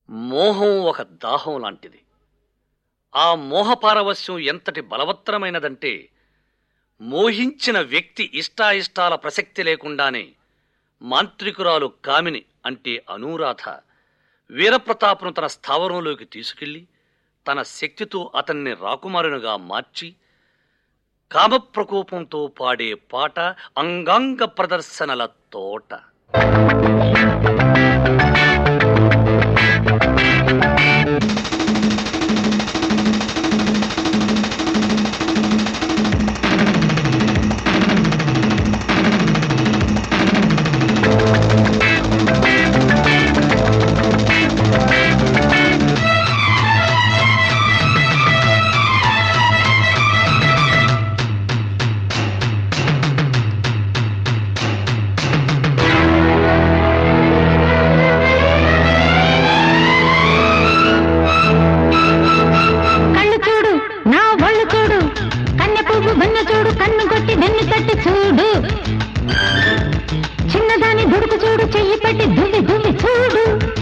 మోహం ఒక దాహం లాంటిది ఆ మోహపారవశ్యం ఎంతటి బలవత్తరమైనదంటే మోహించిన వ్యక్తి ఇష్టాయిష్టాల ప్రసక్తి లేకుండానే మాంత్రికురాలు కామిని అంటే అనూరాధ వీరప్రతాపును తన స్థావరంలోకి తీసుకెళ్లి తన శక్తితో అతన్ని రాకుమారునిగా మార్చి కామప్రకోపంతో పాడే పాట అంగాంగ ప్రదర్శనల తోట కళ్ళు చూడు నా ఒళ్ళు చూడు కన్నె పువ్వు వెన్న చూడు కన్ను కొట్టి వెన్ను తట్టి చూడు చిన్నదాని దుడుకు చూడు చెయ్యి పెట్టి దువ్వి దువ్వి చూడు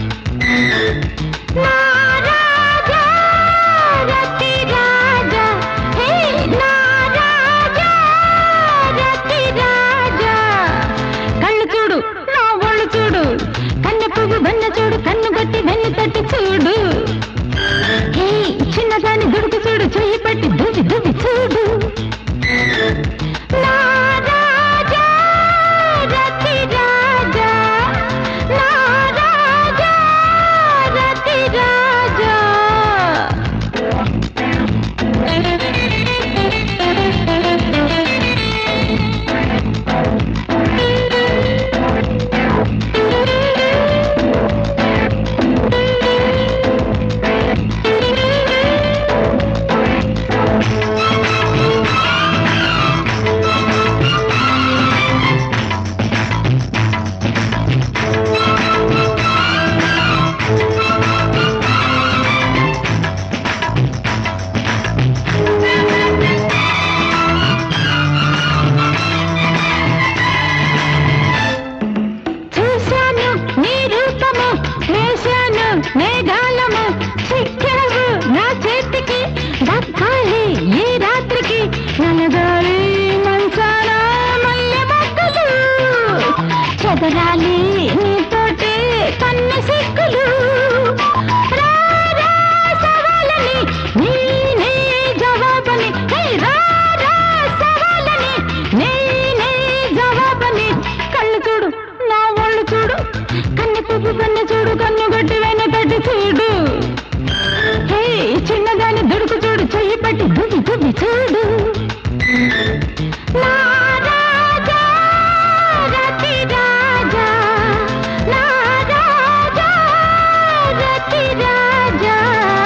నా రాజా, రతి రాజా, హే, నా రాజా, రతి రాజా. కళ్ళు చూడు నా ఒళ్ళు చూడు కన్నె పువ్వు వెన్న చూడు కన్ను కొట్టి వెన్ను తట్టి చూడు హే, చిన్నదాని దుడుకు చూడు చెయ్యి పెట్టి దువ్వి దువ్వి చూడు నా రాజా, రతి రాజా, నా రాజా, రతి రాజా. చూశాను నీ రూపము వేశాను మేఘాలము చిక్కావు నా చేతికి దక్కాలి ఈ రాత్రికి నలగాలి మంచాన మల్లె మొక్కలు చెదరాలి నీతోటి కన్ను సిక్కులు రా, రా, సవాలని నేనే జవాబని హే, రా, రా, సవాలని నేనే జవాబని కళ్ళు చూడు నా ఒళ్ళు చూడు కన్ను పువ్వు కన్ను చూడు కన్ను గట్టి వెనకట్టి చూడు హే చిన్నదాని దుడుకు చూడు చెయ్యి పట్టి దువ్వి దువ్వి చూడు నా రాజా, రతి రాజా, నా రాజా, రతి రాజా.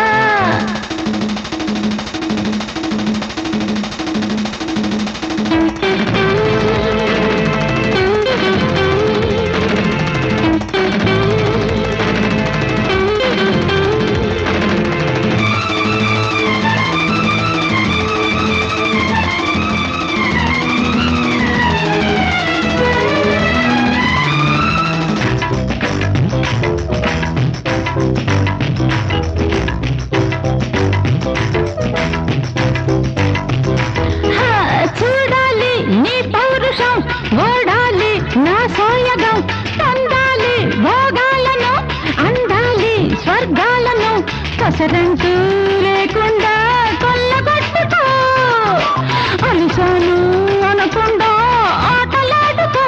హా, చూడాలి నీ పౌరుషం ఓడాలి నా సోయగం పొందాలి భోగాలను అందాలి స్వర్గాలను కసరంటూ లేకుండా కొల్లగొట్టుకో అలిసాను అనకుండా ఆటలాడుకో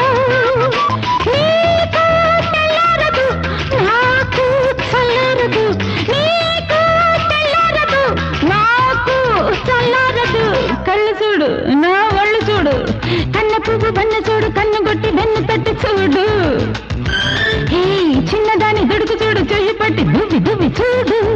నీకు తెల్లారదు నాకు చల్లారదు నీకు తెల్లారదు నాకు చల్లారదు కళ్ళు చూడు నా ఒళ్ళు చూడు కన్న పువ్వు బన్న చూడు కన్ను కొట్టి వెన్ను తట్టి చూడు హే చిన్నదాని దుడుకు చూడు చెయ్యి పట్టి దువ్వి దువ్వి చూడు